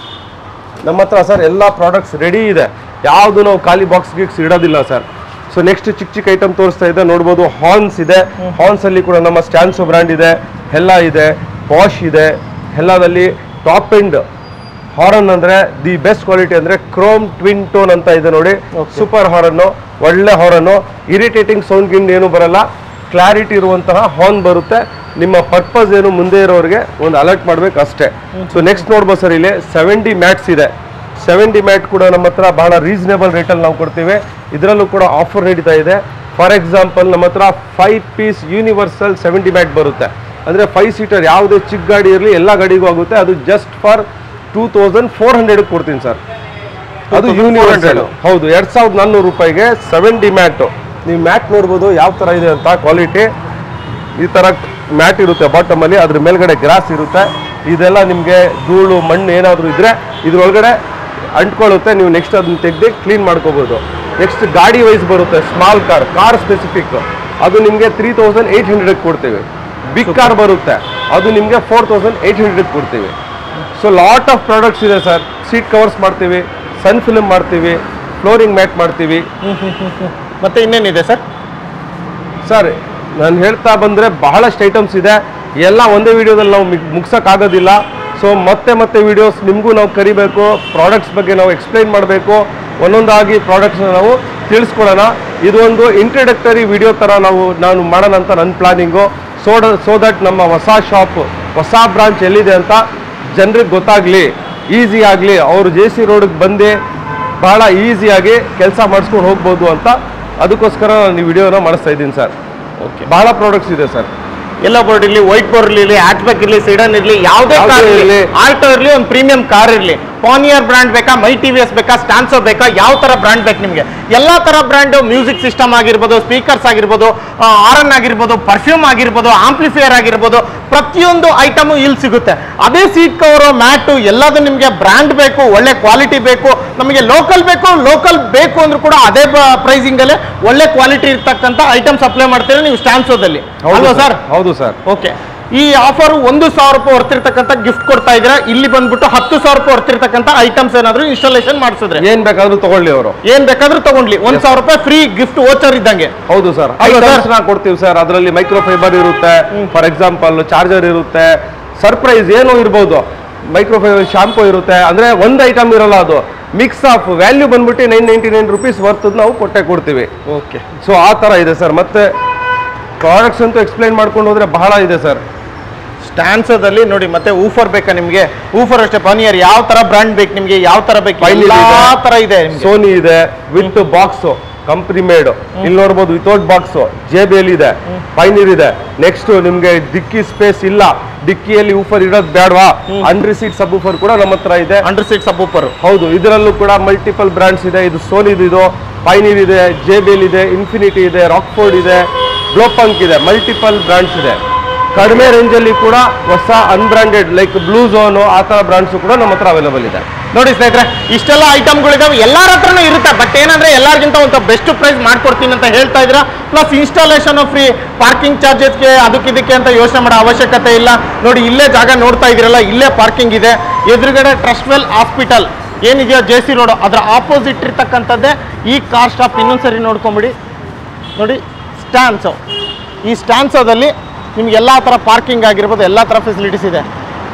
ನಮ್ಮ ಹತ್ರ ಸರ್ ಎಲ್ಲ ಪ್ರಾಡಕ್ಟ್ಸ್ ರೆಡಿ ಇದೆ ಯಾವುದು ನಾವು ಖಾಲಿ ಬಾಕ್ಸ್ ಗಿಕ್ಸ್ ಇಡೋದಿಲ್ಲ ಸರ್ ಸೊ ನೆಕ್ಸ್ಟ್ ಚಿಕ್ಕ ಚಿಕ್ಕ ಐಟಮ್ ತೋರಿಸ್ತಾ ಇದೆ ನೋಡ್ಬೋದು ಹಾರ್ನ್ಸ್ ಇದೆ ಹಾರ್ನ್ಸ್ ಅಲ್ಲಿ ಕೂಡ ನಮ್ಮ ಸ್ಟ್ಯಾನ್ಸೋ ಬ್ರ್ಯಾಂಡ್ ಇದೆ ಹೆಲ್ಲಾ ಇದೆ ಬಾಷ್ ಇದೆ ಹೆಲ್ಲಾದಲ್ಲಿ ಟಾಪ್ ಎಂಡ್ ಹಾರನ್ ಅಂದ್ರೆ ದಿ ಬೆಸ್ಟ್ ಕ್ವಾಲಿಟಿ ಅಂದ್ರೆ ಕ್ರೋಮ್ ಟ್ವಿನ್ ಟೋನ್ ಅಂತ ಇದೆ ನೋಡಿ ಸೂಪರ್ ಹಾರನ್ನು ಒಳ್ಳೆ ಹಾರನ್ನು ಇರಿಟೇಟಿಂಗ್ ಸೌಂಡ್ ಗಿಂಡ್ ಏನು ಬರಲ್ಲ ಕ್ಲಾರಿಟಿ ಇರುವಂತಹ ಹಾರ್ನ್ ಬರುತ್ತೆ ನಿಮ್ಮ ಪರ್ಪಸ್ ಏನು ಮುಂದೆ ಇರೋರಿಗೆ ಒಂದು ಅಲರ್ಟ್ ಮಾಡ್ಬೇಕು ಅಷ್ಟೇ ಸೊ ನೆಕ್ಸ್ಟ್ ನೋಡ್ಬೋದು ಸರ್ ಇಲ್ಲಿ ಸೆವೆಂಟಿ ಮ್ಯಾಟ್ಸ್ ಇದೆ ಸೆವೆಂಟಿ ಮ್ಯಾಟ್ ಕೂಡ ನಮ್ಮ ಹತ್ರ ಬಹಳ ರೀಸನೇಬಲ್ ರೇಟಲ್ಲಿ ನಾವು ಕೊಡ್ತೀವಿ ಇದರಲ್ಲೂ ಕೂಡ ಆಫರ್ ನಡೀತಾ ಇದೆ ಫಾರ್ ಎಕ್ಸಾಂಪಲ್ ನಮ್ಮ ಹತ್ರ five piece universal seventy mat ಬರುತ್ತೆ ಅಂದರೆ ಫೈವ್ ಸೀಟರ್ ಯಾವುದೇ ಚಿಕ್ಕ ಗಾಡಿ ಇರಲಿ ಎಲ್ಲ ಗಾಡಿಗೂ ಆಗುತ್ತೆ ಅದು just for two thousand four hundred ಕೊಡ್ತೀನಿ ಸರ್ ಅದು ಯೂನಿವರ್ಸಲ್ ಹೌದು ಎರಡ್ ಸಾವಿರದ ನಾನ್ನೂರು ರೂಪಾಯಿಗೆ ಸೆವೆಂಟಿ ಮ್ಯಾಟು ನೀವು ಮ್ಯಾಟ್ ನೋಡ್ಬೋದು ಯಾವ ಥರ ಇದೆ ಅಂತ ಕ್ವಾಲಿಟಿ ಈ ಥರ ಮ್ಯಾಟ್ ಇರುತ್ತೆ ಬಾಟಮ್ ಅಲ್ಲಿ ಅದ್ರ ಮೇಲ್ಗಡೆ ಗ್ರಾಸ್ ಇರುತ್ತೆ ಇದೆಲ್ಲ ನಿಮಗೆ ಧೂಳು ಮಣ್ಣು ಏನಾದರೂ ಇದ್ರೆ ಇದ್ರೊಳಗಡೆ ಅಂಟ್ಕೊಳ್ಳುತ್ತೆ ನೀವು ನೆಕ್ಸ್ಟ್ ಅದನ್ನ ತೆಗೆದು ಕ್ಲೀನ್ ಮಾಡ್ಕೋಬೋದು ನೆಕ್ಸ್ಟ್ ಗಾಡಿ ವೈಸ್ ಬರುತ್ತೆ ಸ್ಮಾಲ್ ಕಾರ್ ಕಾರ್ ಸ್ಪೆಸಿಫಿಕ್ ಅದು ನಿಮಗೆ ತ್ರೀ ತೌಸಂಡ್ ಏಯ್ಟ್ ಹಂಡ್ರೆಡ್ ಕೊಡ್ತೀವಿ ಬಿಗ್ ಕಾರ್ ಬರುತ್ತೆ ಅದು ನಿಮಗೆ ಫೋರ್ ತೌಸಂಡ್ ಏಯ್ಟ್ ಹಂಡ್ರೆಡ್ ಕೊಡ್ತೀವಿ ಸೊ ಲಾಟ್ ಆಫ್ ಪ್ರಾಡಕ್ಟ್ಸ್ ಇದೆ ಸರ್ ಸೀಟ್ ಕವರ್ಸ್ ಮಾಡ್ತೀವಿ ಸನ್ ಫಿಲ್ಮ್ ಮಾಡ್ತೀವಿ ಫ್ಲೋರಿಂಗ್ ಮ್ಯಾಟ್ ಮಾಡ್ತೀವಿ ಮತ್ತೆ ಇನ್ನೇನಿದೆ ಸರ್ ಸರ್ ನಾನು ಹೇಳ್ತಾ ಬಂದರೆ ಬಹಳಷ್ಟು ಐಟಮ್ಸ್ ಇದೆ ಎಲ್ಲ ಒಂದೇ ವಿಡಿಯೋದಲ್ಲಿ ನಾವು ಮುಗ್ಸೋಕ್ಕಾಗೋದಿಲ್ಲ ಸೊ ಮತ್ತೆ ಮತ್ತೆ ವಿಡಿಯೋಸ್ ನಿಮಗೂ ನಾವು ಕರಿಬೇಕು ಪ್ರಾಡಕ್ಟ್ಸ್ ಬಗ್ಗೆ ನಾವು ಎಕ್ಸ್ಪ್ಲೈನ್ ಮಾಡಬೇಕು ಒಂದೊಂದಾಗಿ ಪ್ರಾಡಕ್ಟ್ಸ್ನ ನಾವು ತಿಳಿಸ್ಕೊಡೋಣ ಇದು ಒಂದು ಇಂಟ್ರಡಕ್ಟರಿ ವಿಡಿಯೋ ಥರ ನಾವು ನಾನು ಮಾಡೋಣ ಅಂತ ನನ್ನ ಪ್ಲಾನಿಂಗು ಸೋ ಸೋ ದಟ್ ನಮ್ಮ ಹೊಸ ಶಾಪ್ ಹೊಸ ಬ್ರಾಂಚ್ ಎಲ್ಲಿದೆ ಅಂತ ಜನರಿಗೆ ಗೊತ್ತಾಗಲಿ ಈಸಿ ಆಗಲಿ ಅವರು ಜೆ ಸಿ ರೋಡ್ಗೆ ಬಂದು ಬಹಳ ಈಸಿಯಾಗಿ ಕೆಲಸ ಮಾಡಿಸ್ಕೊಂಡು ಹೋಗ್ಬೋದು ಅಂತ ಅದಕ್ಕೋಸ್ಕರ ನಾನು ಈ ವಿಡಿಯೋನ ಮಾಡಿಸ್ತಾ ಇದ್ದೀನಿ ಸರ್ ಓಕೆ ಬಹಳ ಪ್ರಾಡಕ್ಟ್ಸ್ ಇದೆ ಸರ್ ಎಲ್ಲ ಬೋರ್ಡ್ ಇರಲಿ ವೈಟ್ ಬೋರ್ಡ್ ಇರಲಿ ಹ್ಯಾಚ್ಬ್ಯಾಕ್ ಇರಲಿ ಸಿಡನ್ ಇರಲಿ ಯಾವುದೇ ಯಾವ್ದೇ ಕಾರ್ ಇರಲಿ ಇರ್ಲಿ. ಆಲ್ಟೋ ಇರಲಿ ಒಂದು ಪ್ರೀಮಿಯಂ ಕಾರ್ ಇರಲಿ ಪಾನಿಯರ್ ಬ್ರ್ಯಾಂಡ್ ಬೇಕಾ ಮೈ ಟಿ ವಿ ಎಸ್ ಬೇಕಾ ಸ್ಟ್ಯಾನ್ಸೋ ಬೇಕಾ ಯಾವ ತರ ಬ್ರ್ಯಾಂಡ್ ಬೇಕು ನಿಮಗೆ ಎಲ್ಲ ತರ ಬ್ರ್ಯಾಂಡ್ ಮ್ಯೂಸಿಕ್ ಸಿಸ್ಟಮ್ ಆಗಿರ್ಬೋದು ಸ್ಪೀಕರ್ಸ್ ಆಗಿರ್ಬೋದು ಆರನ್ ಆಗಿರ್ಬೋದು ಪರ್ಫ್ಯೂಮ್ ಆಗಿರ್ಬೋದು ಆಂಪ್ಲಿಫೈಯರ್ ಆಗಿರ್ಬೋದು ಪ್ರತಿಯೊಂದು ಐಟಮು ಇಲ್ಲಿ ಸಿಗುತ್ತೆ ಅದೇ ಸೀಟ್ ಕವರು ಮ್ಯಾಟು ಎಲ್ಲದೂ ನಿಮಗೆ ಬ್ರ್ಯಾಂಡ್ ಬೇಕು ಒಳ್ಳೆ ಕ್ವಾಲಿಟಿ ಬೇಕು ನಮಗೆ ಲೋಕಲ್ ಬೇಕು ಲೋಕಲ್ ಬೇಕು ಅಂದ್ರೂ ಕೂಡ ಅದೇ ಪ್ರೈಸಿಂಗ್ ಅಲ್ಲೇ ಒಳ್ಳೆ ಕ್ವಾಲಿಟಿ ಇರ್ತಕ್ಕಂಥ ಐಟಮ್ ಸಪ್ಲೈ ಮಾಡ್ತೀರಾ ನೀವು ಸ್ಟ್ಯಾನ್ಸೋದಲ್ಲಿ ಅಲ್ವಾ ಸರ್ ಹೌದು ಸರ್ ಓಕೆ ಈ ಆಫರ್ ಒಂದು ಸಾವಿರ ರೂಪಾಯಿ ಹೊರ್ತಿರ್ತಕ್ಕಂಥ ಗಿಫ್ಟ್ ಕೊಡ್ತಾ ಇದ್ದೀರಾ ಇಲ್ಲಿ ಬಂದ್ಬಿಟ್ಟು ಹತ್ತು ಸಾವಿರ ರೂಪಾಯಿ ಹೊರ್ತಿರ್ತಕ್ಕಂಥ ಐಟಮ್ಸ್ ಏನಾದ್ರು ಇನ್ಸ್ಟಾಲೇಷನ್ ಮಾಡಿಸಿದ್ರೆ ಏನ್ ಬೇಕಾದ್ರೂ ತಗೊಳ್ಳಿ ಅವರು ಏನ್ ಬೇಕಾದ್ರೂ ತಗೊಂಡ್ಲಿ ಒಂದ್ ಸಾವಿರ ರೂಪಾಯಿ ಫ್ರೀ ಗಿಫ್ಟ್ ವೋಚರ್ ಇದ್ದಂಗೆ ಹೌದು ಸರ್ ಅಲ್ವಾ sir? ಐಟಮ್ಸ್ ನ ಕೊಡ್ತೀವಿ ಸರ್ ಅದರಲ್ಲಿ ಮೈಕ್ರೋ ಫೈಬರ್ ಇರುತ್ತೆ ಫಾರ್ ಎಕ್ಸಾಂಪಲ್ ಚಾರ್ಜರ್ ಇರುತ್ತೆ ಸರ್ಪ್ರೈಸ್ ಏನು ಇರ್ಬೋದು ಮೈಕ್ರೋ ಫೈಬರ್ ಶಾಂಪೂ ಇರುತ್ತೆ ಅಂದ್ರೆ ಒಂದು ಐಟಮ್ ಇರಲ್ಲ ಅದು ಮಿಕ್ಸ್ ಆಫ್ ವ್ಯಾಲ್ಯೂ ಬಂದ್ಬಿಟ್ಟು nine ninety nine rupees worth ನಾವು ಕೊಟ್ಟೆ ಕೊಡ್ತೀವಿ ಓಕೆ ಸೊ ಆ ಥರ ಇದೆ ಸರ್ ಮತ್ತೆ ಪ್ರಾಡಕ್ಟ್ಸ್ ಅಂತೂ ಎಕ್ಸ್ಪ್ಲೈನ್ ಮಾಡ್ಕೊಂಡು ಹೋದ್ರೆ ಬಹಳ ಇದೆ ಸರ್ ಸ್ಟ್ಯಾನ್ಸದಲ್ಲಿ ನೋಡಿ ಮತ್ತೆ ಊಫರ್ ಬೇಕಾ ನಿಮ್ಗೆ ಊಫರ್ ಅಷ್ಟೇ ಪಾನಿಯರ್ ಯಾವ ತರ ಬ್ರ್ಯಾಂಡ್ ಬೇಕು ನಿಮ್ಗೆ ಯಾವ ತರ ಬೇಕು Pioneer ಎಲ್ಲಾ ಇದೆ. ತರ ಇದೆ ನಿಮ್ಗೆ ಸೋನಿ ಇದೆ ವಿತ್ ಬಾಕ್ಸ್ ಕಂಪನಿ ಮೇಡ್ ಇಲ್ಲಿ ನೋಡ್ಬೋದು without box J B L ಇದೆ ಪೈನೀರ್ ಇದೆ ನೆಕ್ಸ್ಟ್ ನಿಮ್ಗೆ ಡಿಕ್ಕಿ ಸ್ಪೇಸ್ ಇಲ್ಲ ಡಿಕ್ಕಿಯಲ್ಲಿ ಊಫರ್ ಇಡೋದು ಬೇಡವಾ ಅಂಡ್ರಿ ಸೀಟ್ ಸಬ್ ಊಫರ್ ಕೂಡ ನಮ್ಮ ಹತ್ರ ಇದೆ ಅಂಡರ್ ಸೀಟ್ ಸಬ್ ಊಪರ್ ಹೌದು ಇದರಲ್ಲೂ ಕೂಡ ಮಲ್ಟಿಪಲ್ ಬ್ರ್ಯಾಂಡ್ಸ್ ಇದೆ ಇದು ಸೋನಿದು ಇದು ಪೈನೀರ್ ಇದೆ ಜೆ ಬಿ ಎಲ್ ಇದೆ ಇನ್ಫಿನಿಟಿ ಇದೆ ರಾಕ್ಫೋರ್ಡ್ ಇದೆ ಗ್ಲೋಪಂಕ್ ಇದೆ ಮಲ್ಟಿಪಲ್ ಬ್ರ್ಯಾಂಡ್ಸ್ ಇದೆ ಕಡಿಮೆ ರೇಂಜಲ್ಲಿ ಕೂಡ ಹೊಸ ಅನ್ಬ್ರಾಂಡೆಡ್ ಲೈಕ್ ಬ್ಲೂ ಝೋನು ಆ ಥರ ಬ್ರಾಂಡ್ಸು ಕೂಡ ನಮ್ಮ ಹತ್ರ ಅವೈಲೇಬಲ್ ಇದೆ ನೋಡಿ ಸ್ನೇಹಿತರೆ ಇಷ್ಟೆಲ್ಲ ಐಟಮ್ಗಳಿದಾವೆ ಎಲ್ಲರ ಹತ್ರನೂ ಇರುತ್ತೆ ಬಟ್ ಏನಂದ್ರೆ ಎಲ್ಲರಿಗಿಂತ ಒಂದು ಬೆಸ್ಟ್ ಪ್ರೈಸ್ ಮಾಡ್ಕೊಡ್ತೀನಿ ಅಂತ ಹೇಳ್ತಾ ಇದ್ದೀರಾ ಪ್ಲಸ್ ಇನ್ಸ್ಟಾಲೇಷನ್ ಫ್ರೀ ಪಾರ್ಕಿಂಗ್ ಚಾರ್ಜಸ್ಗೆ ಅದಕ್ಕೆ ಇದಕ್ಕೆ ಅಂತ ಯೋಚನೆ ಮಾಡೋ ಅವಶ್ಯಕತೆ ಇಲ್ಲ ನೋಡಿ ಇಲ್ಲೇ ಜಾಗ ನೋಡ್ತಾ ಇದ್ದೀರಲ್ಲ ಇಲ್ಲೇ ಪಾರ್ಕಿಂಗ್ ಇದೆ ಎದುರುಗಡೆ ಟ್ರಸ್ಟ್ವೆಲ್ ಹಾಸ್ಪಿಟಲ್ ಏನಿದೆಯೋ ಜೆ ಸಿ ರೋಡ್ ಅದರ ಆಪೋಸಿಟ್ ಇರ್ತಕ್ಕಂಥದ್ದೇ ಈ ಕಾರ್ ಸ್ಟಾಪ್ ಇನ್ನೊಂದ್ಸರಿ ನೋಡ್ಕೊಂಬಿಡಿ ನೋಡಿ ಸ್ಟ್ಯಾನ್ಸೋ ಈ ಸ್ಟ್ಯಾನ್ಸೋದಲ್ಲಿ ನಿಮ್ಗೆ ಎಲ್ಲ ಥರ ಪಾರ್ಕಿಂಗ್ ಆಗಿರ್ಬೋದು ಎಲ್ಲ ಥರ ಫೆಸಿಲಿಟೀಸ್ ಇದೆ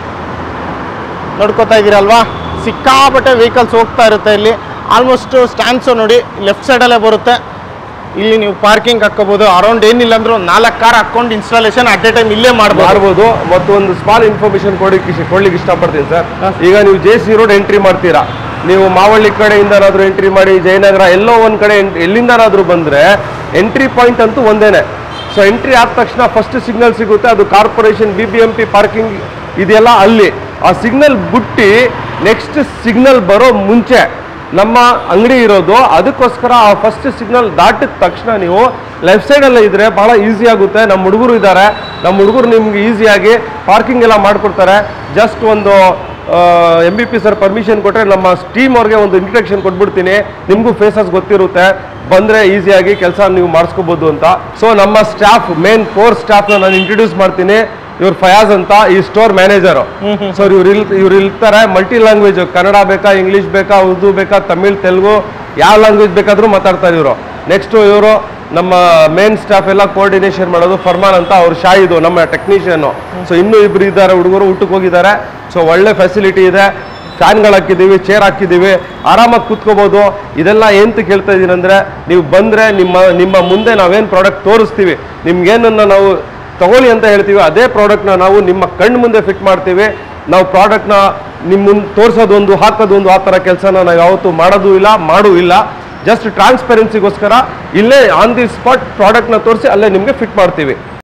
ನೋಡ್ಕೋತಾ ಇದ್ದೀರಲ್ವಾ ಸಿಕ್ಕಾಪಟ್ಟೆ ವೆಹಿಕಲ್ಸ್ ಹೋಗ್ತಾ ಇರುತ್ತೆ ಇಲ್ಲಿ ಆಲ್ಮೋಸ್ಟ್ ಸ್ಟ್ಯಾಂಡ್ಸು ನೋಡಿ ಲೆಫ್ಟ್ ಸೈಡಲ್ಲೇ ಬರುತ್ತೆ ಇಲ್ಲಿ ನೀವು ಪಾರ್ಕಿಂಗ್ ಹಾಕೋಬಹುದು ಅರೌಂಡ್ ಏನಿಲ್ಲ ಅಂದ್ರೂ ನಾಲ್ಕು ಕಾರ್ ಹಾಕೊಂಡು ಇನ್ಸ್ಟಾಲೇಷನ್ ಅಟ್ ಎ ಟೈಮ್ ಇಲ್ಲೇ ಮಾಡ್ಬೋದು ಮಾಡ್ಬೋದು ಮತ್ತು ಒಂದು ಸ್ಮಾಲ್ ಇನ್ಫಾರ್ಮೇಶನ್ ಕೊಡಲಿಕ್ಕೆ ಕೊಡ್ಲಿಕ್ಕೆ ಇಷ್ಟಪಡ್ತೀನಿ ಸರ್ ಈಗ ನೀವು ಜೆ ಸಿ ರೋಡ್ ಎಂಟ್ರಿ ಮಾಡ್ತೀರಾ ನೀವು ಮಾವಳ್ಳಿ ಕಡೆಯಿಂದನಾದ್ರೂ ಎಂಟ್ರಿ ಮಾಡಿ ಜಯನಗರ ಎಲ್ಲೋ ಒಂದು ಕಡೆ en- ಎಲ್ಲಿಂದನಾದ್ರೂ ಬಂದ್ರೆ ಎಂಟ್ರಿ ಪಾಯಿಂಟ್ ಅಂತೂ ಒಂದೇನೆ ಸೊ ಎಂಟ್ರಿ ಆದ ತಕ್ಷಣ ಫಸ್ಟ್ ಸಿಗ್ನಲ್ ಸಿಗುತ್ತೆ ಅದು corporation B B M P parking ಇದೆಲ್ಲ ಅಲ್ಲಿ ಆ ಸಿಗ್ನಲ್ ಬಿಟ್ಟು ನೆಕ್ಸ್ಟ್ ಸಿಗ್ನಲ್ ಬರೋ ಮುಂಚೆ ನಮ್ಮ ಅಂಗಡಿ ಇರೋದು ಅದಕ್ಕೋಸ್ಕರ ಆ ಫಸ್ಟ್ ಸಿಗ್ನಲ್ ದಾಟಿದ ತಕ್ಷಣ ನೀವು ಲೆಫ್ಟ್ ಸೈಡಲ್ಲೇ ಇದ್ರೆ ಬಹಳ ಈಸಿ ಆಗುತ್ತೆ ನಮ್ಮ ಹುಡುಗರು ಇದ್ದಾರೆ ನಮ್ಮ ಹುಡುಗರು ನಿಮ್ಗೆ ಈಸಿಯಾಗಿ ಪಾರ್ಕಿಂಗ್ ಎಲ್ಲ ಮಾಡಿಕೊಡ್ತಾರೆ ಜಸ್ಟ್ ಒಂದು M B P sir permission ಕೊಟ್ಟರೆ ನಮ್ಮ ಟೀಮ್ ಅವ್ರಿಗೆ ಒಂದು ಇಂಟ್ರಡಕ್ಷನ್ ಕೊಟ್ಬಿಡ್ತೀನಿ ನಿಮಗೂ ಫೇಸಸ್ ಗೊತ್ತಿರುತ್ತೆ ಬಂದರೆ ಈಸಿಯಾಗಿ ಕೆಲಸ ನೀವು ಮಾಡಿಸ್ಕೋಬೋದು ಅಂತ ಸೊ ನಮ್ಮ ಸ್ಟಾಫ್ ಮೇನ್ ಕೋರ್ ಸ್ಟಾಫ್ನ ನಾನು ಇಂಟ್ರೊಡ್ಯೂಸ್ ಮಾಡ್ತೀನಿ ಇವ್ರು ಫಯಾಜ್ ಅಂತ ಈ ಸ್ಟೋರ್ ಮ್ಯಾನೇಜರು ಸೊ ಇವ್ರು ಇಲ್ ಇವ್ರು ಇರ್ತಾರೆ ಮಲ್ಟಿ ಲ್ಯಾಂಗ್ವೇಜ್ ಕನ್ನಡ ಬೇಕಾ ಇಂಗ್ಲೀಷ್ ಬೇಕಾ ಉರ್ದು ಬೇಕಾ ತಮಿಳ್ ತೆಲುಗು ಯಾವ ಲ್ಯಾಂಗ್ವೇಜ್ ಬೇಕಾದರೂ ಮಾತಾಡ್ತಾರೆ ಇವರು ನೆಕ್ಸ್ಟ್ ಇವರು ನಮ್ಮ ಮೇನ್ ಸ್ಟಾಫ್ ಎಲ್ಲ ಕೋಆರ್ಡಿನೇಷನ್ ಮಾಡೋದು ಫರ್ಮಾನ್ ಅಂತ ಅವ್ರು ಶಾಹಿದು ನಮ್ಮ ಟೆಕ್ನಿಷಿಯನ್ ಸೊ ಇನ್ನೂ ಇಬ್ರು ಇದ್ದಾರೆ ಹುಡುಗರು ಊಟಕ್ಕೆ ಹೋಗಿದ್ದಾರೆ ಸೊ ಒಳ್ಳೆ ಫೆಸಿಲಿಟಿ ಇದೆ ಫ್ಯಾನ್ಗಳು ಹಾಕಿದ್ದೀವಿ ಚೇರ್ ಹಾಕಿದ್ದೀವಿ ಆರಾಮಾಗಿ ಕೂತ್ಕೋಬೋದು ಇದೆಲ್ಲ ಎಂತ ಕೇಳ್ತಾ ಇದ್ದೀನಿ ಅಂದರೆ ನೀವು ಬಂದರೆ ನಿಮ್ಮ ನಿಮ್ಮ ಮುಂದೆ ನಾವೇನು ಪ್ರಾಡಕ್ಟ್ ತೋರಿಸ್ತೀವಿ ನಿಮ್ಗೇನನ್ನ ನಾವು ತಗೊಳ್ಳಿ ಅಂತ ಹೇಳ್ತೀವಿ ಅದೇ ಪ್ರಾಡಕ್ಟ್ನ ನಾವು ನಿಮ್ಮ ಕಣ್ಣು ಮುಂದೆ ಫಿಟ್ ಮಾಡ್ತೀವಿ ನಾವು ಪ್ರಾಡಕ್ಟ್ನ ನಿಮ್ಮ ಮುಂದೆ ತೋರಿಸೋದೊಂದು ಹಾಕೋದೊಂದು ಆ ಥರ ಕೆಲಸನ ನಾವು ಯಾವತ್ತೂ ಮಾಡೋದು ಇಲ್ಲ ಮಾಡೂ ಇಲ್ಲ ಜಸ್ಟ್ ಟ್ರಾನ್ಸ್ಪರೆನ್ಸಿಗೋಸ್ಕರ ಇಲ್ಲೇ ಆನ್ ದಿ ಸ್ಪಾಟ್ ಪ್ರಾಡಕ್ಟ್ನ ತೋರಿಸಿ ಅಲ್ಲೇ ನಿಮಗೆ ಫಿಟ್ ಮಾಡ್ತೀವಿ